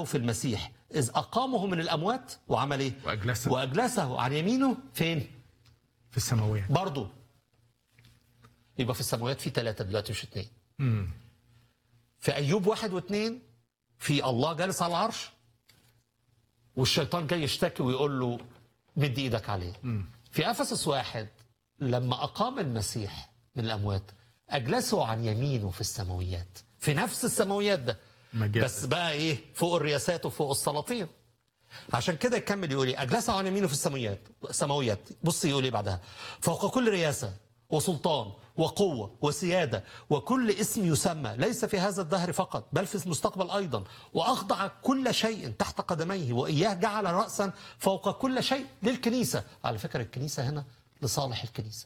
له في المسيح إذ أقامه من الأموات وعمل إيه؟ وأجلسه. وأجلسه عن يمينه فين؟ في السماويات برضه يبقى في السماوات في ثلاثة دلوقتي مش اثنين في أيوب واحد واثنين في الله جالس على العرش والشيطان جاي يشتكي ويقول له مد ايدك عليه في افسس واحد لما اقام المسيح من الاموات اجلسه عن يمينه في السماويات في نفس السماويات ده مجال. بس بقى ايه فوق الرياسات وفوق السلاطين عشان كده يكمل يقول ايه اجلسه عن يمينه في السماويات سماويات بص يقول ايه بعدها فوق كل رياسه وسلطان وقوة وسيادة وكل اسم يسمى ليس في هذا الدهر فقط بل في المستقبل أيضا وأخضع كل شيء تحت قدميه وإياه جعل رأسا فوق كل شيء للكنيسة على فكرة الكنيسة هنا لصالح الكنيسة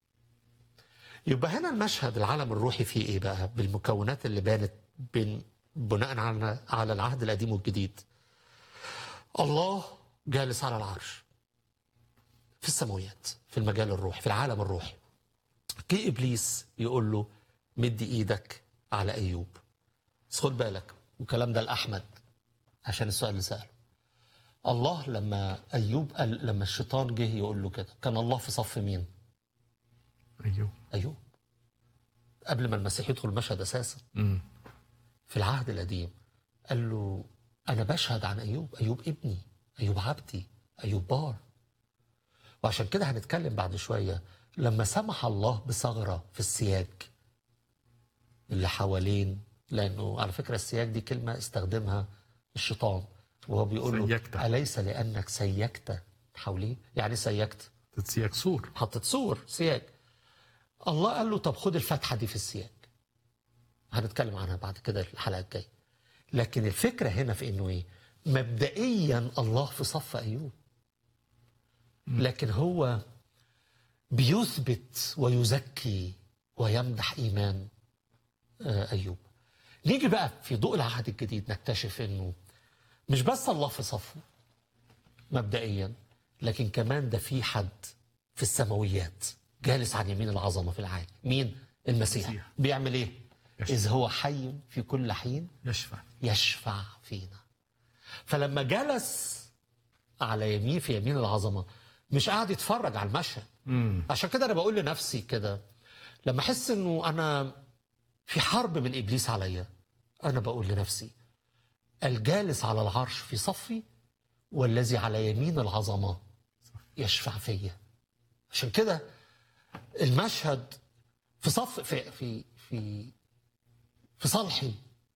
يبقى هنا المشهد العالم الروحي فيه ايه بقى بالمكونات اللي بانت بين بناء على على العهد القديم والجديد الله جالس على العرش في السماويات في المجال الروحي في العالم الروحي جه ابليس يقول له مد ايدك على ايوب بس خد بالك والكلام ده لاحمد عشان السؤال اللي ساله الله لما ايوب قال لما الشيطان جه يقول له كده كان الله في صف مين؟ ايوه ايوب قبل ما المسيح يدخل المشهد اساسا مم. في العهد القديم قال له انا بشهد عن ايوب ايوب ابني ايوب عبدي ايوب بار وعشان كده هنتكلم بعد شويه لما سمح الله بثغره في السياج اللي حوالين لانه على فكره السياج دي كلمه استخدمها الشيطان وهو بيقول له سيجت. اليس لانك سيجت حواليه يعني سيجت تتسيك سور حطت سور سياج الله قال له طب خد الفتحه دي في السياج هنتكلم عنها بعد كده الحلقه الجايه لكن الفكره هنا في انه ايه مبدئيا الله في صف ايوب لكن هو بيثبت ويزكي ويمدح ايمان آه، ايوب نيجي بقى في ضوء العهد الجديد نكتشف انه مش بس الله في صفه مبدئيا لكن كمان ده في حد في السماويات جالس عن يمين العظمه في العالم مين المسيح المسيح. بيعمل ايه يشفع. اذ هو حي في كل حين يشفع يشفع فينا فلما جلس على يمين في يمين العظمه مش قاعد يتفرج على المشهد عشان كده انا بقول لنفسي كده لما احس انه انا في حرب من ابليس عليا انا بقول لنفسي الجالس على العرش في صفي والذي على يمين العظمه يشفع فيا عشان كده المشهد في صف في في في في صالحي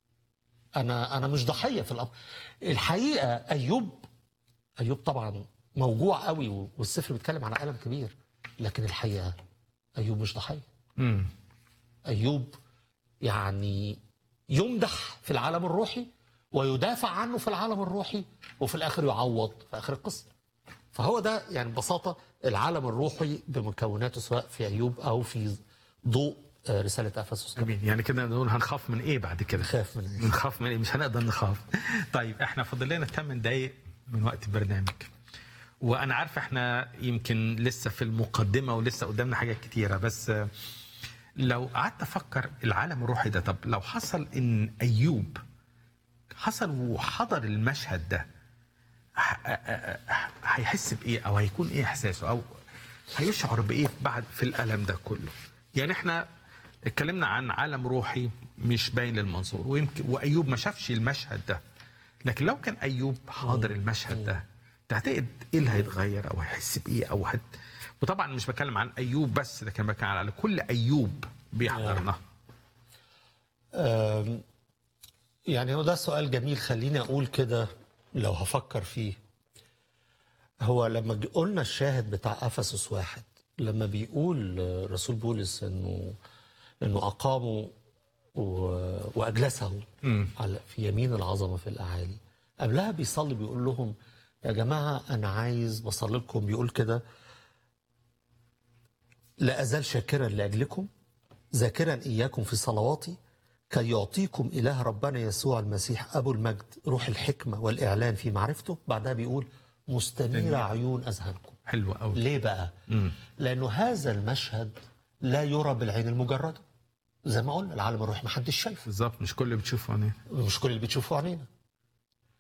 انا انا مش ضحيه في الامر الحقيقه ايوب ايوب طبعا موجوع قوي والسفر بيتكلم عن الم كبير لكن الحقيقه ايوب مش ضحيه مم. ايوب يعني يمدح في العالم الروحي ويدافع عنه في العالم الروحي وفي الاخر يعوض في اخر القصه فهو ده يعني ببساطه العالم الروحي بمكوناته سواء في ايوب او في ضوء آه، رساله افسس جميل يعني كده نقول هنخاف من ايه بعد كده خاف من إيه؟ نخاف من ايه مش هنقدر نخاف طيب احنا فاضل لنا 8 دقايق من وقت البرنامج وانا عارف احنا يمكن لسه في المقدمه ولسه قدامنا حاجات كتيره بس آه، لو قعدت افكر العالم الروحي ده طب لو حصل ان ايوب حصل وحضر المشهد ده ه- آه، آه، آه، هيحس بايه او هيكون ايه احساسه او هيشعر بايه بعد في الالم ده كله يعني احنا اتكلمنا عن عالم روحي مش باين للمنظور ويمكن وايوب ما شافش المشهد ده لكن لو كان ايوب حاضر المشهد ده تعتقد ايه اللي هيتغير او هيحس بايه او هت... وطبعا مش بتكلم عن ايوب بس لكن بتكلم على كل ايوب بيحضرنا آم، يعني هو ده سؤال جميل خليني اقول كده لو هفكر فيه هو لما ج- قلنا الشاهد بتاع افسس واحد لما بيقول آه، رسول بولس انه انه اقاموا و- واجلسه على في يمين العظمه في الاعالي قبلها بيصلي بيقول لهم يا جماعه انا عايز بصلي لكم بيقول كده لا ازال شاكرا لاجلكم ذاكرا اياكم في صلواتي كي يعطيكم اله ربنا يسوع المسيح ابو المجد روح الحكمه والاعلان في معرفته بعدها بيقول مستنير عيون اذهانكم حلو قوي ليه بقى لانه هذا المشهد لا يرى بالعين المجرده زي ما قلنا العالم الروحي ما حدش شايفه بالظبط مش كل اللي بتشوفه عينيه مش كل اللي بتشوفه عينينا